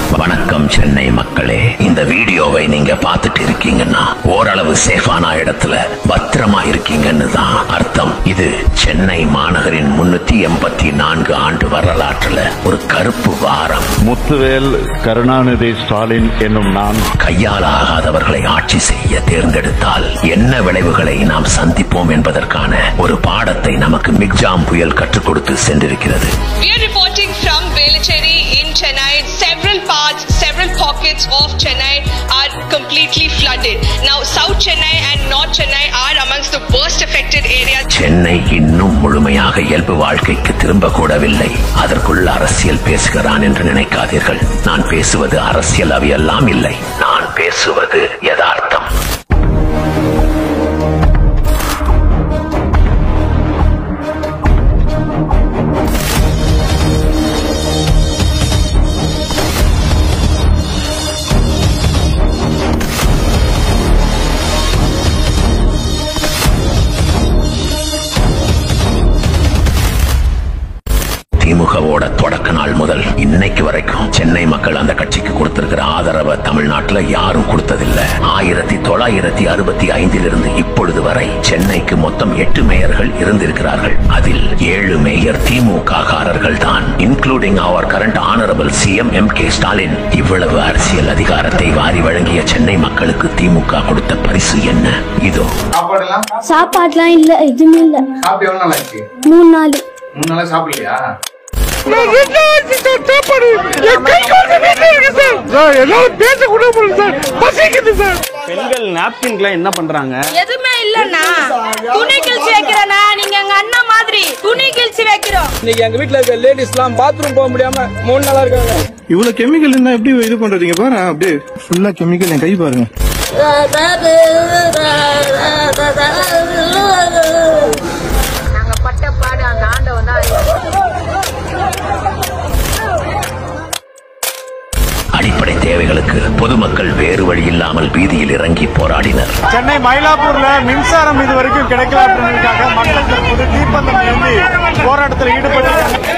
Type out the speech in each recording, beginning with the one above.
வணக்கம் சென்னை மக்களே இந்த வீடியோவை நீங்க பார்த்துட்டு இருக்கீங்கன்னா ஓரளவு சேஃபான இடத்துல பத்திரமா இருக்கீங்கன்னு தான் அர்த்தம் இது சென்னை மாநகரின் முன்னூத்தி எண்பத்தி நான்கு ஆண்டு வரலாற்றுல ஒரு கருப்பு வாரம் முத்துவேல் கருணாநிதி ஸ்டாலின் என்னும் நான் கையால் ஆகாதவர்களை ஆட்சி செய்ய தேர்ந்தெடுத்தால் என்ன விளைவுகளை நாம் சந்திப்போம் என்பதற்கான ஒரு பாடத்தை நமக்கு மிக்ஜாம் புயல் கற்றுக் கொடுத்து சென்றிருக்கிறது We are reporting from Velachery in Chennai. Several parts, several pockets of Chennai are completely flooded. Now, South Chennai and North Chennai are amongst the worst affected areas. Chennai இன்னும் முழுமையாக இயல்பு வாழ்க்கைக்கு திரும்ப கூடவில்லை அதற்குள் அரசியல் பேசுகிறான் என்று நினைக்காதீர்கள் நான் பேசுவது அரசியல் அவையெல்லாம் இல்லை நான் பேசுவது யதார்த்தம் திமுகவோட தொடக்க நாள் முதல் இன்னைக்கு வரைக்கும் சென்னை மக்கள் அந்த கட்சிக்கு கொடுத்திருக்கிற ஆதரவை தமிழ்நாட்டுல யாரும் கொடுத்ததில்ல ஆயிரத்தி தொள்ளாயிரத்தி அறுபத்தி ஐந்திலிருந்து இப்பொழுது வரை சென்னைக்கு மொத்தம் எட்டு மேயர்கள் இருந்திருக்கிறார்கள் அதில் ஏழு மேயர் திமுக காரர்கள் தான் இன்க்ளூடிங் அவர் current honourable CM M K Stalin இவ்வளவு அரசியல் அதிகாரத்தை வாரி வழங்கிய சென்னை மக்களுக்கு திமுக கொடுத்த பரிசு என்ன இதோ சாப்பாடுலாம் சாப்பாடுலாம் இல்ல எதுவுமே இல்ல சாப்பிட்டு எவ்வளவு நாள் ஆச்சு மூணு நாள் மூணு நாளா சாப்பிடலையா பெண்கள் நாப்கின்க்குலாம் என்ன பண்றாங்க எதுவுமே இல்லன்னா துணி கிழிச்சு வைக்கிறேனா நீங்க எங்க அண்ணன் மாதிரி துணி கிழிச்சு வைக்கிறோம் இன்னைக்கு எங்க வீட்ல இருக்க லேடிஸ்லாம் பாத்ரூம் போக முடியாம மூணு நாளா இருக்காங்க இவ்வளவு கெமிக்கல் இருந்தா எப்படி இது பண்றீங்க பாரு அப்படியே ஃபுல்லா கெமிக்கல் என் கை பாருங்க நாங்க பட்ட பாடு அந்த ஆண்டவன் தான் அடிப்படை தேவைகளுக்கு பொதுமக்கள் வேறு வழி இல்லாமல் வீதியில் இறங்கி போராடினர் சென்னை மயிலாப்பூர்ல மின்சாரம் இது வரைக்கும் கிடைக்கல அப்படின்றதுக்காக மக்கள் தற்போது தீப்பந்தம் ஏந்தி போராட்டத்தில் ஈடுபட்டிருக்காங்க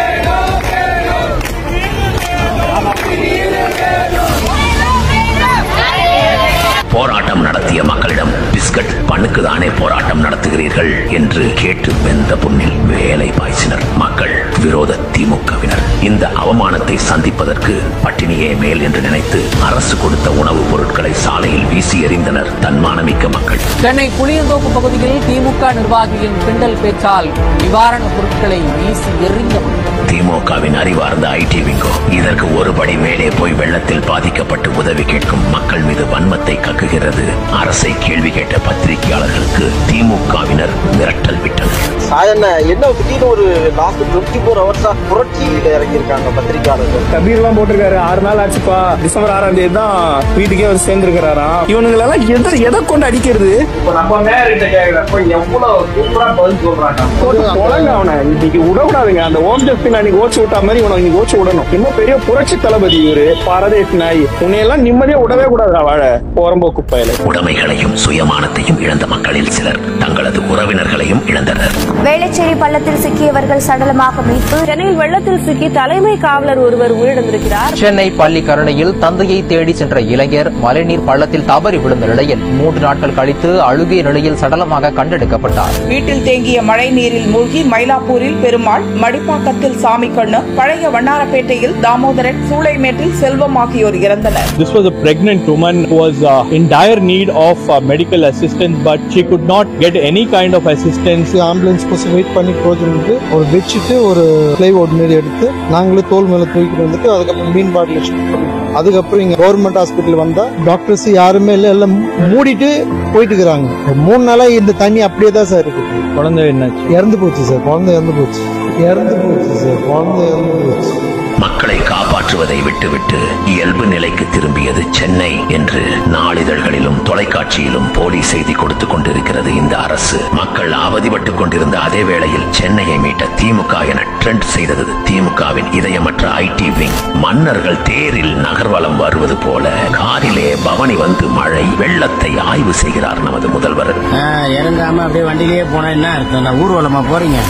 போராட்டம் நடத்திய மக்களிடம் பிஸ்கட் பண்ணுக்கு தானே போராட்டம் நடத்துகிறீர்கள் என்று கேட்டு வெந்த புண்ணில் வேலை பாய்ச்சினர் மக்கள் விரோத திமுகவினர் இந்த அவமானத்தை சந்திப்பதற்கு பட்டினியே மேல் என்று நினைத்து அரசு கொடுத்த உணவுப் பொருட்களை சாலையில் வீசி எறிந்தனர் தன்மானமிக்க மக்கள் சென்னை புளியந்தோப்பு பகுதியில் திமுக நிர்வாகியின் கிண்டல் பேச்சால் நிவாரணப் பொருட்களை வீசி எறிந்தவர் திமுகவின் அறிவார்ந்த ஐடி விங்கோ இதற்கு ஒருபடி மேலே போய் வெள்ளத்தில் பாதிக்கப்பட்டு உதவி கேட்கும் மக்கள் மீது வன்மத்தை கக்குகிறது அரசை கேள்வி கேட்ட பத்திரிகையாளர்களுக்கு திமுகவினர் மிரட்டல் விட்டனர் சாயண்ண என்ன திடீர்னு ஒரு லாஸ்ட் டுவெண்ட்டி ஃபோர் ஹவர்ஸா புரட்சியில இறங்கியிருக்காங்க பத்திரிகையாளர்கள் கபீர்லாம் போட்டிருக்காரு ஆறு நாள் ஆச்சுப்பா டிசம்பர் ஆறாம் தேதி தான் வீட்டுக்கே வந்து சேர்ந்திருக்கிறாராம் இவனுங்களெல்லாம் எதை எதை கொண்டு அடிக்கிறது இப்போ நம்ம மேயர்கிட்ட கேக்குறப்ப எவ்வளவு சூப்பரா பதில் சொல்றாங்க போட்டு தொலைங்க அவனை இன்னைக்கு விடக்கூடாதுங்க அந்த ஓம் ஜஸ்டின் அன்னைக்கு ஓச்சு விட்டா மாதிரி இவனை இன்னைக்கு ஓச்சு விடணும் இன்னும் பெரிய புரட்சி தளபதி இவரு பரதேஷ் நாய் உன்னையெல்லாம் நிம்மதியா விடவே கூடாதுடா வாழ போறம்போக்கு பயல உடைமைகளையும் சுயமானத்தையும் இழந்த மக்களில் சிலர் தங்களது உறவினர்களையும் இழந்தனர் வேளச்சேரி பள்ளத்தில் சிக்கியவர்கள் சடலமாக மீட்பு சென்னையில் வெள்ளத்தில் சிக்கி தலைமை காவலர் ஒருவர் உயிரிழந்திருக்கிறார் சென்னை பள்ளிக்கரணையில் தந்தையை தேடி சென்ற இளைஞர் மழைநீர் பள்ளத்தில் தவறி விழுந்த நிலையில் மூன்று நாட்கள் கழித்து அழுகிய நிலையில் சடலமாக கண்டெடுக்கப்பட்டார் வீட்டில் தேங்கிய மழை நீரில் மூழ்கி மயிலாப்பூரில் பெருமாள் மடிப்பாக்கத்தில் சாமி கண்ணு பழைய வண்ணாரப்பேட்டையில் தாமோதரன் சூளைமேட்டில் செல்வம் ஆகியோர் இறந்தனர் This was a pregnant woman who was uh, in dire need of uh, medical assistance, but she could not get any kind of assistance. Ambulance கோசம் வெயிட் பண்ணி போச்சுட்டு ஒரு பெட்ஷீட்டு ஒரு பிளைவுட் மாரி எடுத்து நாங்களே தோல் மேல தூக்கிட்டு வந்துட்டு அதுக்கப்புறம் மீன் பாட்டில் ஷிஃப்ட் பண்ணி அதுக்கப்புறம் இங்க கவர்மெண்ட் ஹாஸ்பிட்டல் வந்தா டாக்டர்ஸ் யாருமே இல்ல எல்லாம் மூடிட்டு போயிட்டு இருக்கிறாங்க ஒரு மூணு நாளா இந்த தண்ணி அப்படியே தான் சார் இருக்கு குழந்தை என்னாச்சு இறந்து போச்சு சார் குழந்தை இறந்து போச்சு இறந்து போச்சு சார் குழந்தை இறந்து போச்சு மக்களை காப்பாற்றுவதை விட்டுவிட்டு இயல்பு நிலைக்கு திரும்பியது சென்னை என்று நாளிதழ்களிலும் தொலைக்காட்சியிலும் போலி செய்தி கொடுத்து கொண்டிருக்கிறது இந்த அரசு மக்கள் அவதிப்பட்டுக் கொண்டிருந்த அதே வேளையில் சென்னையை மீட்ட திமுக என ட்ரெண்ட் செய்தது திமுகவின் இதயமற்ற ஐடி விங் மன்னர்கள் தேரில் நகர்வலம் வருவது போல காரிலே பவனி வந்து மழை வெள்ளத்தை ஆய்வு செய்கிறார் நமது முதல்வர் இறங்காம அப்படியே வண்டியிலேயே போனா என்ன அர்த்தம் நான் ஊர்வலமா போறீங்க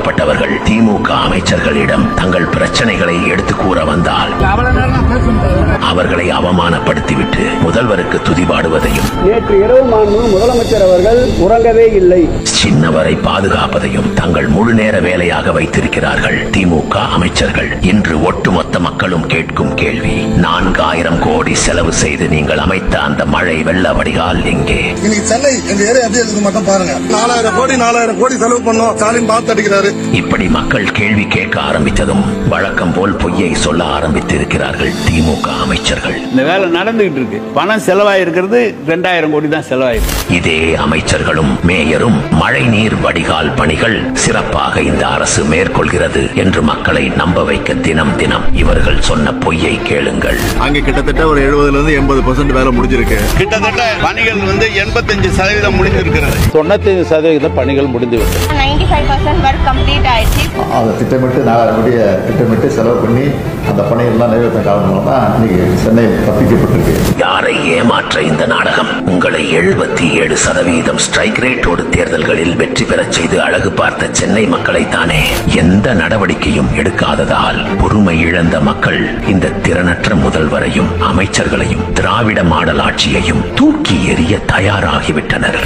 பாதிக்கப்பட்டவர்கள் திமுக அமைச்சர்களிடம் தங்கள் பிரச்சனைகளை எடுத்து கூற வந்தால் அவ்வளவு நேரம் நான் பேசுறேன் அவர்களை அவமானப்படுத்திவிட்டு முதல்வருக்கு துதிபாடுவதையும் நேற்று இரவு மாண்பு முதலமைச்சர் அவர்கள் உறங்கவே இல்லை சின்னவரை பாதுகாப்பதையும் தங்கள் முழு நேர வேலையாக வைத்திருக்கிறார்கள் திமுக அமைச்சர்கள் இன்று ஒட்டுமொத்த மக்களும் கேட்கும் கேள்வி நான்காயிரம் கோடி செலவு செய்து நீங்கள் அமைத்த அந்த மழை வெள்ள வடிகால் எங்கே இன்னைக்கு சென்னை எங்க ஏரியா எப்படி இருக்குது மட்டும் பாருங்க நாலாயிரம் கோடி நாலாயிரம் கோடி செலவு பண்ணோம் ஸ்டாலின் பார்த்து அடிக்கிறாரு இப்படி மக்கள் கேள்வி கேட்க ஆரம்பித்ததும் வழக்கம் போல் பொய்யை சொல்ல ஆரம்பித்திருக்கிறார்கள் திமுக அமைச்சர்கள் இந்த வேலை நடந்துகிட்டு இருக்கு பணம் செலவாயிருக்கிறது ரெண்டாயிரம் கோடி தான் செலவாயிருக்கு இதே அமைச்சர்களும் மேயரும் மழைநீர் வடிகால் பணிகள் சிறப்பாக இந்த அரசு மேற்கொள்கிறது என்று மக்களை நம்ப வைக்க தினம் தினம் இவர்கள் சொன்ன பொய்யை கேளுங்கள் அங்க கிட்டத்தட்ட ஒரு எழுபதுல இருந்து எண்பது பர்சன்ட் வேலை முடிஞ்சிருக்கு கிட்டத்தட்ட பணிகள் வந்து எண்பத்தஞ்சு சதவீதம் முடிஞ்சிருக்கிறது தொண்ணூத்தஞ்சு சதவீத பணிகள் முடிந்து விட்டது ninety five percent work complete ஆயிடுச்சு அதை திட்டமிட்டு நாலாயிரம் கோடியை திட்டமிட்டு செலவு பண்ணி அந்த பணிகள்லாம் நிறைவேற்ற காரணமாக தான் இன்னைக்கு சென்னை தப்பிக்கப்பட்டிருக்கு யாரை ஏமாற்ற இந்த நாடகம் உங்களை எழுபத்தி ஏழு சதவீதம் ஸ்ட்ரைக் ரேட்டோடு தேர்தல்களில் வெற்றி பெறச் செய்து அழகு பார்த்த சென்னை மக்களை தானே எந்த நடவடிக்கையும் எடுக்காததால் பொறுமை இழந்த மக்கள் இந்த திறனற்ற முதல்வரையும் அமைச்சர்களையும் திராவிட மாடல் ஆட்சியையும் தூக்கி எறிய தயாராகிவிட்டனர்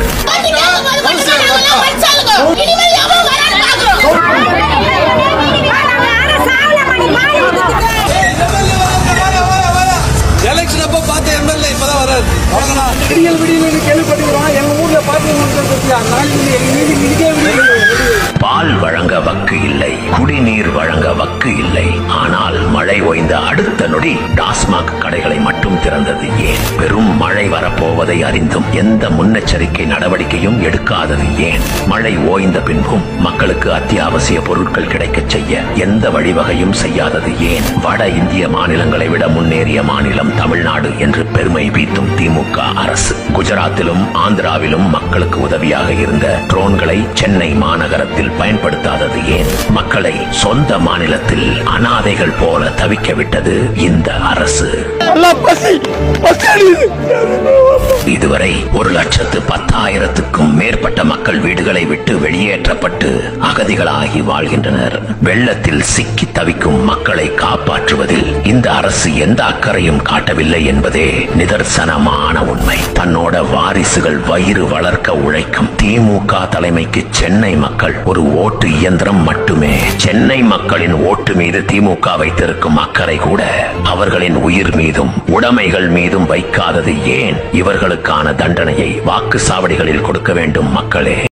எலெக்ஷன் அப்ப பார்த்த எம்எல்ஏ இப்பதான் வராது அவ்வளவுதான் விடியல் விடியல் கேள்விப்பட்டிருக்கிறோம் எங்க ஊர்ல பார்த்து நாளைக்கு எங்க மீது மிதிக்கவே முடியல பால் வழங்க வக்கு இல்லை குடிநீர் வழங்க வக்கு இல்லை ஆனால் மழை ஓய்ந்த அடுத்த நொடி டாஸ்மாக் கடைகளை மட்டும் திறந்தது ஏன் பெரும் மழை வரப்போவதை அறிந்தும் எந்த முன்னெச்சரிக்கை நடவடிக்கையும் எடுக்காதது ஏன் மழை ஓய்ந்த பின்பும் மக்களுக்கு அத்தியாவசிய பொருட்கள் கிடைக்கச் செய்ய எந்த வழிவகையும் செய்யாதது ஏன் வட இந்திய மாநிலங்களை விட முன்னேறிய மாநிலம் தமிழ்நாடு என்று பெருமை பீத்தும் திமுக அரசு குஜராத்திலும் ஆந்திராவிலும் மக்களுக்கு உதவியாக இருந்த ட்ரோன்களை சென்னை மாநகரத்தில் பயன்படுத்தாதது ஏன் மக்களை சொந்த மாநிலத்தில் அனாதைகள் போல தவிக்க விட்டது இந்த அரசு இதுவரை ஒரு லட்சத்து பத்தாயிரத்துக்கும் மேற்பட்ட மக்கள் வீடுகளை விட்டு வெளியேற்றப்பட்டு அகதிகளாகி வாழ்கின்றனர் வெள்ளத்தில் சிக்கி தவிக்கும் மக்களை காப்பாற்றுவதில் இந்த அரசு எந்த அக்கறையும் காட்டவில்லை என்பதே நிதர்சனமான உண்மை தன்னோட வாரிசுகள் வயிறு வளர்க்க உழைக்கும் திமுக தலைமைக்கு சென்னை மக்கள் ஒரு ஓட்டு இயந்திரம் மட்டுமே சென்னை மக்களின் ஓட்டு மீது திமுக வைத்திருக்கும் அக்கறை கூட அவர்களின் உயிர் மீதும் உடைமைகள் மீதும் வைக்காதது ஏன் இவர்களுக்கான தண்டனையை வாக்கு சாவடிகளில் கொடுக்க வேண்டும் மக்களே